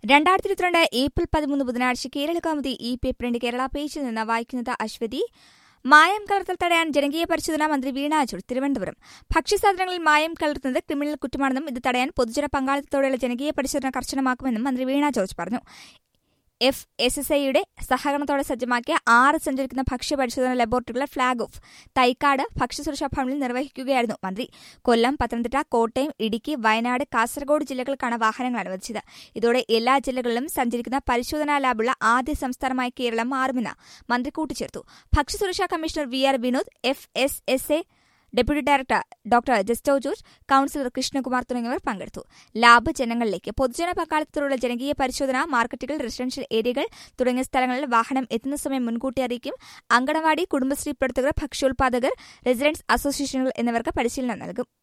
രണ്ടായിരത്തി ഇരുപത്തിരണ്ട് ഏപ്രിൽ പതിമൂന്ന് ബുധനാഴ്ച കേരള കൗമുദി ഈ പേപ്പറിന്റെ കേരള പേജിൽ നിന്ന് വായിക്കുന്നത് അശ്വതി മായം കലർത്തൽ തടയാൻ ജനകീയ പരിശോധനാ മന്ത്രി വീണ ജോർജ് തിരുവനന്തപുരം ഭക്ഷ്യസാധനങ്ങളിൽ മായം കലർത്തുന്നത് ക്രിമിനൽ കുറ്റമാണെന്നും ഇത് തടയാൻ പൊതുജന പങ്കാളിത്തത്തോടെയുള്ള ജനകീയ പരിശോധന കർശനമാക്കുമെന്നും മന്ത്രി വീണ ജോർജ് പറഞ്ഞു എഫ് എസ് എസ് ഐയുടെ സഹകരണത്തോടെ സജ്ജമാക്കിയ ആറ് സഞ്ചരിക്കുന്ന ഭക്ഷ്യ പരിശോധന ലബോറട്ടറികളുടെ ഫ്ളാഗ് ഓഫ് തൈക്കാട് ഭക്ഷ്യസുരക്ഷാ ഭവനിൽ നിർവഹിക്കുകയായിരുന്നു മന്ത്രി കൊല്ലം പത്തനംതിട്ട കോട്ടയം ഇടുക്കി വയനാട് കാസർഗോഡ് ജില്ലകൾക്കാണ് വാഹനങ്ങൾ അനുവദിച്ചത് ഇതോടെ എല്ലാ ജില്ലകളിലും സഞ്ചരിക്കുന്ന പരിശോധനാ ലാബുള്ള ആദ്യ സംസ്ഥാനമായി കേരളം മാറുമെന്ന് മന്ത്രി കൂട്ടിച്ചേർത്തു ഭക്ഷ്യസുരക്ഷാ commissioner V R Vinod F S S A deputy director doctor Justo George councillor Krishnakumar തുടങ്ങിയവർ പങ്കെടുത്തു ലാബ് ജനങ്ങളിലേക്ക് പൊതുജന പങ്കാളിത്തത്തിലുള്ള ജനകീയ പരിശോധന മാർക്കറ്റുകൾ റെസിഡൻഷ്യൽ ഏരിയകൾ തുടങ്ങിയ സ്ഥലങ്ങളിൽ വാഹനം എത്തുന്ന സമയം മുൻകൂട്ടി അറിയിക്കും അങ്കണവാടി കുടുംബശ്രീ പ്രവർത്തകർ ഭക്ഷ്യോൽപാദകർ റെസിഡൻസ് അസോസിയേഷനുകൾ എന്നിവർക്ക് പരിശീലനം നൽകും